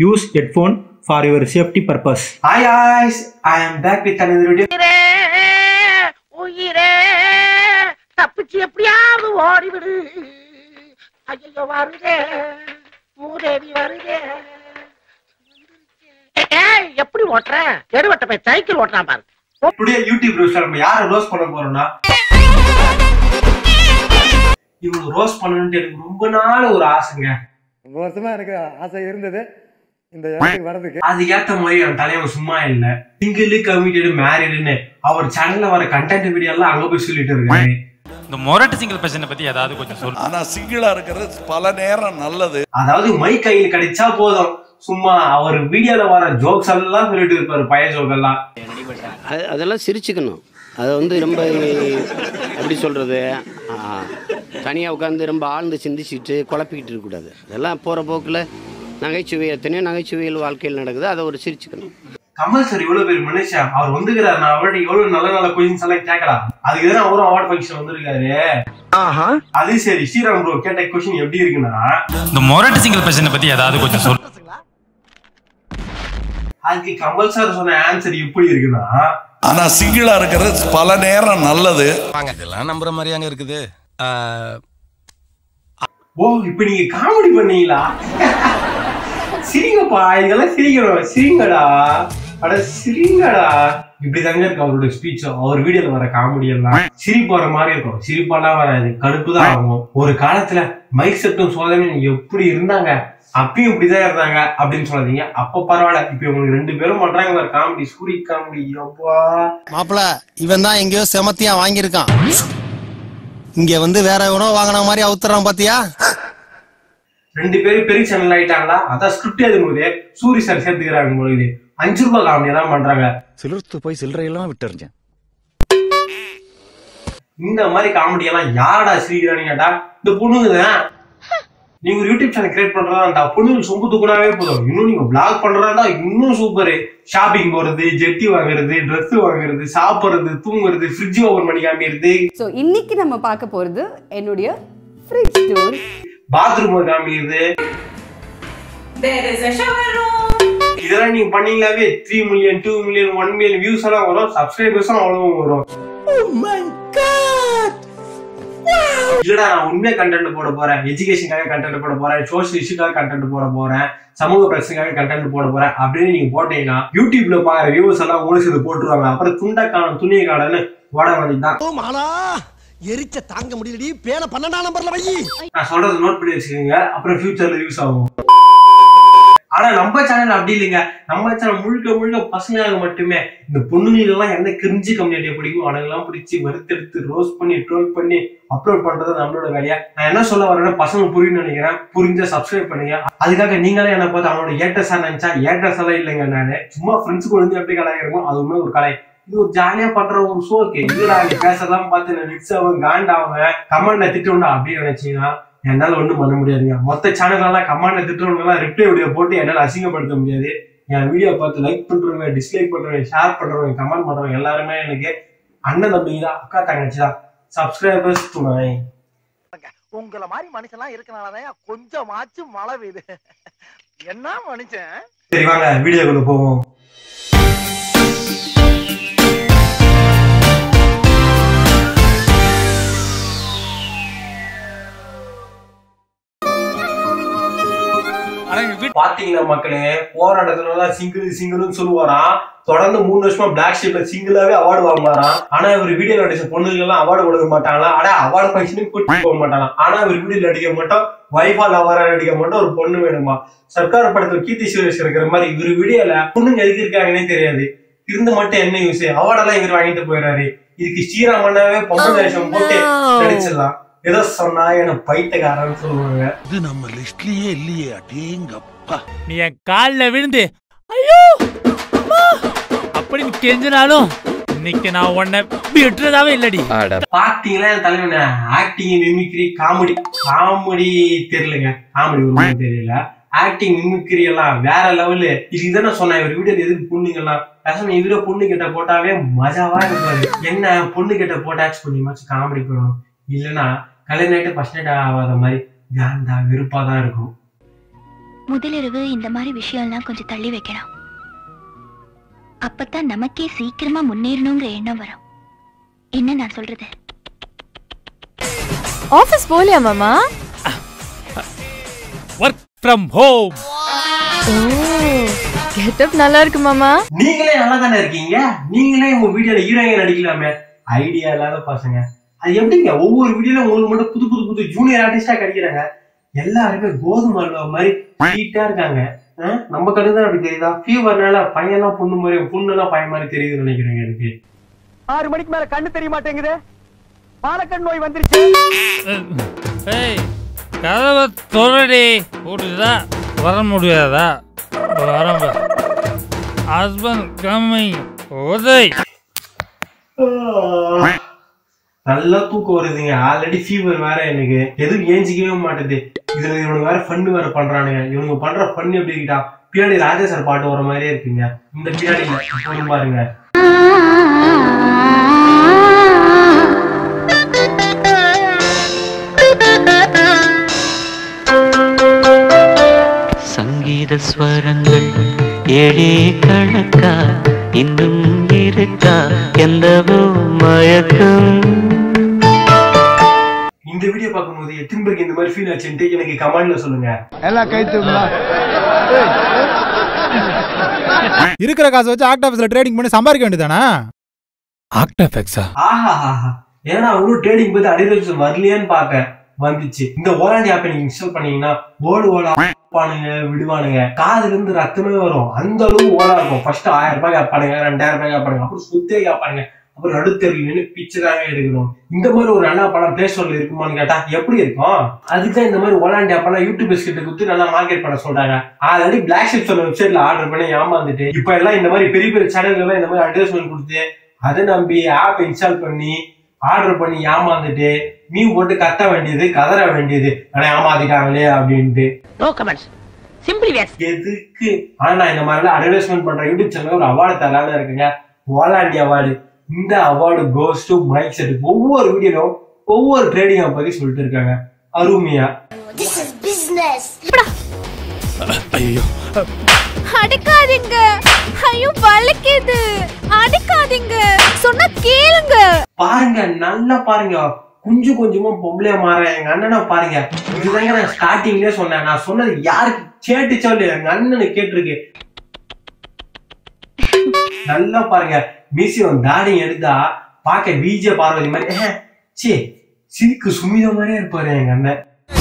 Use headphone for your safety purpose Hi guys, I am back with another video. உயிரே தப்பிச்சு எப்படியாவது ஓடிவிடு ஐயோ வருதே மூதேவி வருதே ஏய், எப்படி ஓட்டுற எடுவட்ட போய் சைக்கிள் ஓட்டுறான் பாரு Today யூடியூப் ரோஸ்ல நம்ம யாரை ரோஸ் பண்ண போறோம்னா இவங்க ரோஸ் பண்ணணும்னு எனக்கு ரொம்ப நாள் ஒரு ஆசைங்க ரொம்ப வருஷமா எனக்கு ஆசை இருந்தது இந்த இடத்துக்கு வர்றதுக்கு அதுக்கேத்த மாதிரி என் தலைவன் சும்மா இல்ல சிங்கிள் கமிட்டடு மேரிடுன்னு அவர் சேனல்ல வர கண்டென்ட் வீடியோ எல்லாம் அங்க போய் சொல்லிட்டு இருக்காரு இந்த மொரட்டு சிங்கிள் பிரச்சனை பத்தி ஏதாவது கொஞ்சம் சொல்லு ஆனா சிங்கிளா இருக்கிறது பல நேரம் நல்லது அதாவது மை கையில் கிடைச்சா போதும் சும்மா அவர் வீடியோல வர ஜோக்ஸ் எல்லாம் சொல்லிட்டு இருப்பாரு பழைய ஜோக் எல்லாம் அது அதெல்லாம் சிரிச்சுக்கணும் அதை வந்து ரொம்ப எப்படி சொல்கிறது தனியாக உட்காந்து ரொம்ப ஆழ்ந்து சிந்திச்சுட்டு குழப்பிக்கிட்டு இருக்கக்கூடாது அதெல்லாம் போகிற போக்கில் நகைச்சுவை எத்தனையோ நகைச்சுவைகள் வாழ்க்கையில் நடக்குது அதை ஒரு சிரிச்சுக்கணும் கமல் சார் இவ்வளவு பேர் மனுஷன் அவர் வந்துக்கிறாரு நான் அவர்கிட்ட எவ்வளவு நல்ல நல்ல கொஸ்டின்ஸ் எல்லாம் கேட்கலாம் அதுக்கு தானே அவரும் அவார்ட் ஃபங்க்ஷன் வந்திருக்காரு அது சரி ஸ்ரீராம் ப்ரோ கேட்ட கொஸ்டின் எப்படி இருக்குன்னா இந்த மொரட்டு சிங்கிள் பிரச்சனை பத்தி ஏதாவது கொஞ்சம் சொல்லு அதுக்கு கமல் சார் சொன்ன ஆன்சர் எப்படி இருக்குன்னா ஆனா சிங்கிளா இருக்கிறது பல நேரம் நல்லது இதெல்லாம் நம்புற மாதிரியாங்க இருக்குது ஓ இப்ப நீங்க காமெடி பண்ணீங்களா சிரிங்கப்பா இதெல்லாம் சிரிக்கணும் சிரிங்கடா அட சிரிங்கடா இப்படிதாங்க இருக்கு அவரோட ஸ்பீச் அவர் வீடியோல வர காமெடி எல்லாம் சிரிப்பு வர மாதிரி இருக்கும் சிரிப்பாலாம் வராது கடுப்பு தான் ஆகும் ஒரு காலத்துல மைக் செட்டும் சோதனை எப்படி இருந்தாங்க அப்பயும் இப்படிதான் இருந்தாங்க அப்படின்னு சொல்லாதீங்க அப்ப பரவாயில்ல இப்ப உங்களுக்கு ரெண்டு பேரும் பண்றாங்க ஒரு காமெடி சூரி காமெடி அப்பா மாப்பிள இவன் தான் எங்கேயோ செமத்தியா வாங்கியிருக்கான் இங்க வந்து வேற எவனோ வாங்கின மாதிரி அவுத்துறான் பாத்தியா ரெண்டு பேரும் பெரிய சேனல் ஆயிட்டாங்களா அதான் ஸ்கிரிப்ட் எழுதும் போதே சூரி சார் சேர்த்துக்கிறாங்க பொழுது அஞ்சு ரூபாய் காமெடி எல்லாம் பண்றாங்க சிலிர்த்து போய் சில்லறையெல்லாம் விட்டுறிஞ்சேன் இந்த மாதிரி காமெடி எல்லாம் யாரடா சிரிக்கிறான்னு கேட்டா இந்த பொண்ணுங்க தான் நீங்க ஒரு யூடியூப் சேனல் கிரியேட் பண்றதா அந்த பொண்ணுங்க சொம்பு தூக்குனாவே போதும் இன்னும் நீங்க பிளாக் பண்றதா இன்னும் சூப்பர் ஷாப்பிங் போறது ஜெட்டி வாங்குறது Dress வாங்குறது சாப்பிடுறது தூங்குறது ஃப்ரிட்ஜ் ஓபன் பண்ணி காமிக்கிறது ஸோ இன்னைக்கு நம்ம பார்க்க போகிறது என்னுடைய ஃப்ரிட்ஜ் டூர் பாத்ரூம் காமிக்கிறது இதெல்லாம் நீங்க பண்ணீங்களாவே three million two million one million views எல்லாம் வரும் சப்ஸ்கிரைபர்ஸும் அவ்வளவு வரும் இல்லடா நான் உண்மையா கண்டென்ட் போட போறேன் எஜுகேஷனுக்காக கண்டென்ட் போட போறேன் சோஷியல் இஷ்யூக்காக கண்டென்ட் போட போறேன் சமூக பிரச்சனைக்காக கண்டென்ட் போட போறேன் அப்படின்னு நீங்க போட்டீங்கன்னா யூடியூப்ல பாக்குற வியூஸ் எல்லாம் உங்களுக்கு இது போட்டுருவாங்க அப்புறம் துண்டை காணும் துணியை காணன்னு ஓட வேண்டியதுதான் மாலா எரிச்ச தாங்க முடியலடி பேன பன்னெண்டாம் நம்பர்ல வை நான் சொல்றது நோட் பண்ணி வச்சுக்கோங்க அப்புறம் ஃபியூச்சர்ல யூஸ் ஆகும் ஆனா நம்ம சேனல் அப்படி இல்லைங்க நம்ம சேனல் முழுக்க முழுக்க பசங்களாக மட்டுமே இந்த பொண்ணுங்களுக்கு எல்லாம் எந்த கிரிஞ்சு கம்யூனிட்டியை பிடிக்கும் அவனுங்கெல்லாம் பிடிச்சி வறுத்தெடுத்து ரோஸ்ட் பண்ணி ட்ரோல் பண்ணி அப்லோட் பண்றது நம்மளோட வேலையா நான் என்ன சொல்ல வரேன்னா பசங்க புரியும்னு நினைக்கிறேன் புரிஞ்சா சப்ஸ்கிரைப் பண்ணுங்க அதுக்காக நீங்களே என்ன பார்த்து அவனோட ஏட்டஸா நினைச்சா ஏட்டஸ் எல்லாம் இல்லைங்க நானு சும்மா ஃப்ரெண்ட்ஸ் கூட எப்படி கலாய்க்கிறோமோ அது உண்மை ஒரு கலை இது ஒரு ஜாலியா பண்ற ஒரு ஷோக்கு இதுடா நீ பேசலாம் பார்த்து நான் மிக்ஸ் ஆகும் காண்டாவங்க கமெண்ட்ல திட்டணும்டா அப்படின்னு நினைச்சீங்கன்னா என்னால ஒண்ணும் பண்ண முடியாதுங்க மொத்த சேனல் எல்லாம் கமெண்ட்ல திட்டவங்க எல்லாம் ரிப்ளை வீடியோ போட்டு என்னால அசிங்கப்படுத்த முடியாது என் வீடியோ பார்த்து லைக் பண்றவங்க டிஸ்லைக் பண்றவங்க ஷேர் பண்றவங்க கமெண்ட் பண்றவங்க எல்லாருமே எனக்கு அண்ணன் தம்பிங்க தான் அக்கா தங்கச்சி தான் சப்ஸ்கிரைபர்ஸ் துணை உங்களை மாதிரி மனுஷன்லாம் இருக்கனாலதான் கொஞ்சமாச்சும் மழை பெய்யுது என்ன மனுஷன் சரி வாங்க வீடியோக்குள்ள போவோம் பாத்தீங்கன்னா மக்களே போராட்டத்துல எல்லாம் சிங்கிள் சிங்கிள்னு சொல்லுவாராம் தொடர்ந்து மூணு வருஷமா பிளாக் ஷீப்ல சிங்கிளாவே அவார்டு வாங்குவாராம் ஆனா இவர் வீடியோ நடிச்ச பொண்ணுங்க எல்லாம் அவார்டு கொடுக்க மாட்டாங்களா ஆனா அவார்டு ஃபங்க்ஷனுக்கு கூட்டிட்டு போக மாட்டாங்களாம் ஆனா இவர் வீடியோ நடிக்க மாட்டோம் வைஃபா லவரா நடிக்க மாட்டோம் ஒரு பொண்ணு வேணுமா சர்க்கார் படத்துல கீர்த்தி சுரேஷ் இருக்கிற மாதிரி இவர் வீடியோல பொண்ணுங்க எதுக்கு இருக்காங்கன்னே தெரியாது இருந்து மட்டும் என்ன யூஸ் அவார்டெல்லாம் இவர் வாங்கிட்டு போயிடாரு இதுக்கு ஸ்ரீராமண்ணாவே பொம்பளை வேஷம் போட்டு நடிச்சிடலாம் ஏதோ சொன்னா என்ன பைத்தியக்காரன்னு சொல்லுவாங்க இது நம்ம லிஸ்ட்லயே இல்லையே அடேங்கப்பா நீ என் காலில் விழுந்து ஐயோ அம்மா அப்படின்னு கெஞ்சினாலும் இன்னைக்கு நான் உன்னை விட்டுறதாவே இல்லடி பாத்தீங்களா என் தலைவன ஆக்டிங் மிமிக்ரி காமெடி காமெடி தெரியலங்க காமெடி ஒரு மாதிரி தெரியல ஆக்டிங் மிமிக்ரி எல்லாம் வேற லெவலு இதுக்கு நான் சொன்னேன் இவர் வீடியோ எதுக்கு பொண்ணுங்க எல்லாம் பேசாம இவர பொண்ணு கிட்ட போட்டாவே மஜாவா இருக்காது என்ன பொண்ணு கிட்ட போட்டாச்சு கொஞ்சமாச்சும் காமெடி பண்ணணும் இல்லைன்னா கல்யாணம் ஆயிட்டு ஃபர்ஸ்ட் நைட் ஆகாத மாதிரி காந்தா வெறுப்பா தான் இருக்கும் முதலிரவு இந்த மாதிரி விஷயம்லாம் கொஞ்சம் தள்ளி வைக்கணும் அப்பதான் நமக்கே சீக்கிரமா முன்னேறணுங்கிற எண்ணம் வரும் என்ன நான் சொல்றது ஆபீஸ் போலியா மாமா work from home oh getup நல்லா இருக்கு மாமா நீங்களே நல்லா தானே இருக்கீங்க நீங்களே உங்க வீடியோல ஹீரோயின் நடிக்கலாமே ஐடியா இல்லாத பசங்க அது எப்படிங்க ஒவ்வொரு வீடியோல உங்களுக்கு மட்டும் புது புது புது ஜூனியர் ஆர்டிஸ்டா கிடைக்கிறாங்க எல்லாருமே கோதுமை அல்வா மாதிரி ஸ்வீட்டா இருக்காங்க ஆ? நம்ம கண்ணு தான் அப்படி தெரியுதா ஃபீவர்னால பையன்லாம் பொண்ணு மாதிரி பொண்ணுலாம் பையன் மாதிரி தெரியுதுன்னு நினைக்கிறேங்க எனக்கு ஆறு மணிக்கு மேல கண்ணு தெரிய மாட்டேங்குது பாலக்கண் நோய் வந்துருச்சு ஏய் கதவை தொடடி போட்டுதா வர முடியாதா வரம்ப ஹஸ்பண்ட் கம்மிங் உதய் நல்லா தூக்கம் வருதுங்க ஆல்ரெடி ஃபீவர் வேற எனக்கு எதுவும் ஏஞ்சிக்கவே மாட்டேது இதுல இவனுக்கு வேற ஃபன் வேற பண்றானுங்க இவனுங்க பண்ற ஃபன் எப்படி இருக்கா பின்னாடி ராஜா சார் பாட்டு வர மாதிரியே இருக்குங்க இந்த பின்னாடி இல்ல, இப்ப பாருங்க சங்கீத ஸ்வரங்கள் ஏழே கணக்கா இன்னும் இருக்கா எந்தவோ மயக்கம் இந்த வீடியோ பார்க்கும்போது எத்தனை பேருக்கு இந்த மாதிரி ஃபீல் ஆச்சுன்ட்டு எனக்கு கமெண்ட்ல சொல்லுங்க எல்லாம் கை தூக்குங்களா இருக்கிற காசை வச்சு ஆக்ட் ஆஃபீஸ்ல ட்ரேடிங் பண்ணி சம்பாதிக்க வேண்டியதானே ஆக்ட் எஃபெக்ட்ஸா ஆஹா ஆஹா ஏன்னா அவனும் ட்ரேடிங் பத்தி அடிரேஷன் வரலையான்னு பார்த்தேன் வந்துச்சு இந்த ஓலாண்டி ஆப்பை நீங்க இன்ஸ்டால் பண்ணீங்கன்னா ஓடு ஓலா பானுங்க விடுவானுங்க காதுல இருந்து ரத்தமே வரும் அந்த அளவு ஓலா இருக்கும் ஃபர்ஸ்ட் ஆயிரம் ரூபாய் கேட்பானுங்க ரெண்டாயிரம் ரூபாய் கேட்பானுங்க அப்புறம் சுத்தே கேட்பானுங்க அப்புறம் நடுத்தெருவில் நின்று பிச்சை தாங்க எடுக்கணும் இந்த மாதிரி ஒரு நல்ல படம் பிளே ஸ்டோர்ல இருக்குமான்னு கேட்டா எப்படி இருக்கும் அதுதான் இந்த மாதிரி ஓலாண்டி ஆப்பெல்லாம் யூடியூபர்ஸ் கிட்ட கொடுத்து நல்லா மார்க்கெட் பண்ண சொல்றாங்க ஆல்ரெடி பிளாக் ஷிப் சொன்ன வெப்சைட்ல ஆர்டர் பண்ணி ஏமாந்துட்டு இப்ப எல்லாம் இந்த மாதிரி பெரிய பெரிய சேனல்கள் எல்லாம் இந்த மாதிரி அட்வர்டைஸ்மெண்ட் கொடுத்து அதை நம்பி ஆப் இன்ஸ்டால் பண்ணி ஆர்டர் பண்ணி ஏமாந்துட்டு மீ போட்டு கத்த வேண்டியது கதற வேண்டியது ஆனா ஏமாத்திட்டாங்களே அப்படின்ட்டு நோ கமெண்ட்ஸ் சிம்பிளி வேஸ் எதுக்கு ஆனா நான் இந்த மாதிரி அட்வர்டைஸ்மெண்ட் பண்ற யூடியூப் சேனல் ஒரு அவார்டு தரலான்னு இருக்குங்க ஓலாண்டி அவார்டு இந்த award goes to mic set ஒவ்வொரு வீடியோலும் ஒவ்வொரு ட்ரேடிங் பத்தி சொல்லிட்டு இருக்காங்க அருமையா This is business. ஐயோ அடிக்காதீங்க ஐயோ வலிக்குது அடிக்காதீங்க சொன்னா கேளுங்க பாருங்க நல்லா பாருங்க கொஞ்சம் கொஞ்சமா பொம்பளையா மாற எங்க அண்ணனை பாருங்க இதுதாங்க நான் ஸ்டார்டிங்லயே சொன்னேன் நான் சொன்னது யாருக்கு கேட்டுச்சோ இல்லையா எங்க அண்ணனு கேட்டிருக்கு நல்லா பாருங்க மீசியம் தாடி எடுத்தா பார்க்க விஜய பார்வதி மாதிரி "ஏஹ், சீ சிரிக்கு சுமித மாதிரியே இருப்பாரு எங்க அண்ணன்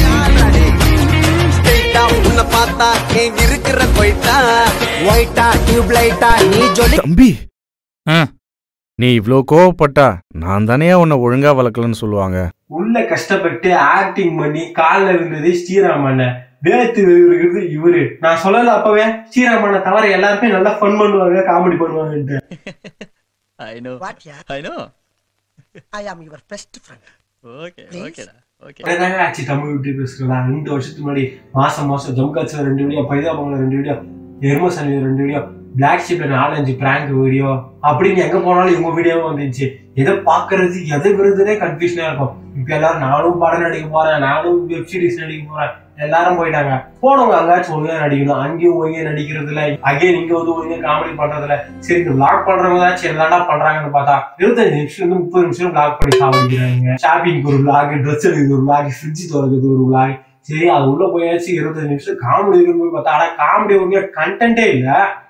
உன்னை பார்த்தா நீ இருக்கிற போயிட்டா ஒயிட்டா டியூப் லைட்டா நீ சொல்லி தம்பி நீ இவ்ளோ கோவப்பட்டா நான் தானே உன்னை ஒழுங்கா வளர்க்கலன்னு சொல்லுவாங்க உள்ள கஷ்டப்பட்டு ஆக்டிங் பண்ணி கால்ல இருந்தது ஸ்ரீராமண்ண வேத்து இருக்கிறது இவரு நான் சொல்லல அப்பவே ஸ்ரீராமண்ண தவிர எல்லாருமே நல்லா ஃபன் பண்ணுவாங்க காமெடி பண்ணுவாங்கன்ட்டு I know. What, yeah? I know. I am your best friend. Okay, Please? okay, da, okay. தாங்க ஆச்சு தமிழ் யூடியூபர்ஸ்களா ரெண்டு வருஷத்துக்கு முன்னாடி மாசம் மாசம் ஜம்மு காட்சியில் ரெண்டு வீடியோ பைதாபங்கல ரெண்டு வீடியோ எருமசனில ரெண்டு வீடியோ பிளாக் ஷிப்ல நாலஞ்சு பிராங்க் வீடியோ அப்படின்னு எங்க போனாலும் இவங்க வீடியோவும் வந்துச்சு எதை பாக்குறது எதை விருதுனே கன்ஃபியூஷனா இருக்கும் இப்ப எல்லாரும் நானும் படம் நடிக்க போறேன் நானும் வெப் சீரிஸ் நடிக்க போறேன் எல்லாரும் போயிட்டாங்க போனவங்க அங்காச்சும் ஒழுங்கா நடிக்கணும் அங்கேயும் ஒழுங்கா நடிக்கிறதுல அகைன் இங்க வந்து ஒழுங்கா காமெடி பண்றதுல சரி இந்த விளாக் பண்றவங்க தான் சரி என்னடா பண்றாங்கன்னு பார்த்தா இருபத்தஞ்சு நிமிஷம் இருந்து முப்பது நிமிஷம் விளாக் பண்ணி சாப்பிடுறாங்க ஷாப்பிங் ஒரு விளாக் ட்ரெஸ் எடுக்கிறது ஒரு விளாக் ஃப்ரிட்ஜ் திறக்கிறது ஒரு விளாக் சரி அது உள்ள போயாச்சு இருபத்தஞ்சு நிமிஷம் காமெடி இருக்குன்னு போய் பார்த்தா ஆனா காமெடி ஒழுங்கா கண்டென்ட்டே இல்ல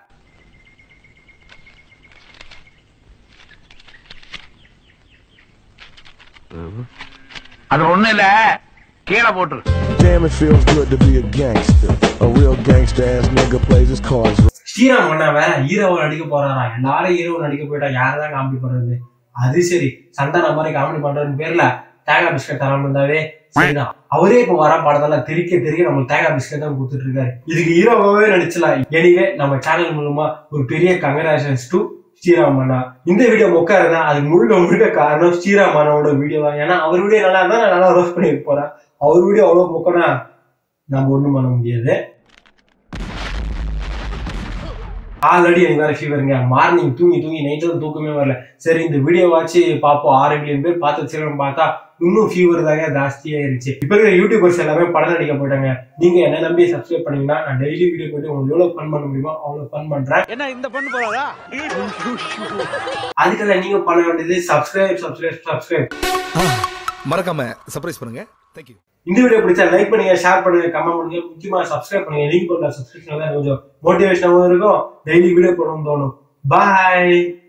அது ஒண்ணு இல்ல கீழே போட்டுரு Damn, it feels good to be a gangster. A real gangster ass nigga plays his cards right. Sriram அண்ணா வேற ஹீரோவை நடிக்க போறாரா எல்லாரும் ஹீரோவை நடிக்க போயிட்டா யாரதான் காமெடி பண்றது அது சரி சந்தான மாதிரி காமெடி பண்றதுன்னு பேர்ல தேங்காய் பிஸ்கட் தராம இருந்தாவே சரிதான் அவரே இப்ப வர படத்தெல்லாம் தெரிக்க தெரிக்க நம்மளுக்கு தேங்காய் பிஸ்கட் தான் கொடுத்துட்டு இருக்காரு இதுக்கு ஹீரோவாவே நடிச்சலாம் எனிவே நம்ம சேனல் மூலமா ஒரு பெரிய கங்கராஜன்ஸ் டு ஸ்ரீராம் அண்ணா இந்த வீடியோ மொக்கா இருந்தா அது முழுக்க முழுக்க காரணம் ஸ்ரீராம் அண்ணாவோட வீடியோ தான் ஏன்னா அவர் வீடியோ நல்லா இருந்தா நான் நல்லா ரோஸ்ட் பண்ணி போறேன் அவர் வீடியோ அவ்வளவு மொக்கனா நம்ம ஒண்ணும் பண்ண முடியாது ஆல்ரெடி எனக்கு வேற ஃபீவருங்க மார்னிங் தூங்கி தூங்கி நைட்ல தூக்கமே வரல சரி இந்த வீடியோ வாட்சி பார்ப்போம் ஆறு மில்லியன் பேர் பார்த்து சீக்கிரம் பார்த்தா இன்னும் ஃபீவர் தாங்க ஜாஸ்தியாயிருச்சு இப்போ இருக்கிற யூடியூபர்ஸ் எல்லாமே படம் நடிக்க போயிட்டாங்க நீங்க என்ன நம்பி சப்ஸ்கிரைப் பண்ணீங்கன்னா நான் டெய்லி வீடியோ போயிட்டு உங்களுக்கு எவ்வளவு ஃபன் பண்ண முடியுமோ அவ்வளவு ஃபன் பண்றேன் என்ன இந்த பண்ணு போறாதா அதுக்கெல்லாம் நீங்க பண்ண வேண்டியது சப்ஸ்கிரைப் சப்ஸ்கிரைப் சப்ஸ்கிரைப் மறக்காம சர்ப்ரைஸ் பண்ணுங்க தேங்க்யூ இந்த வீடியோ பிடிச்சா லைக் பண்ணுங்க ஷேர் பண்ணுங்க கமெண்ட் பண்ணுங்க முக்கியமா சப்ஸ்கிரைப் பண்ணுங்க லிங்க் பண்ணல சப்ஸ்கிரிப்ஷன் தான் கொஞ்சம் மோட்டிவேஷனாகவும் இருக்கும் டெய்லி வீடியோ போடணும்னு தோணும் பாய்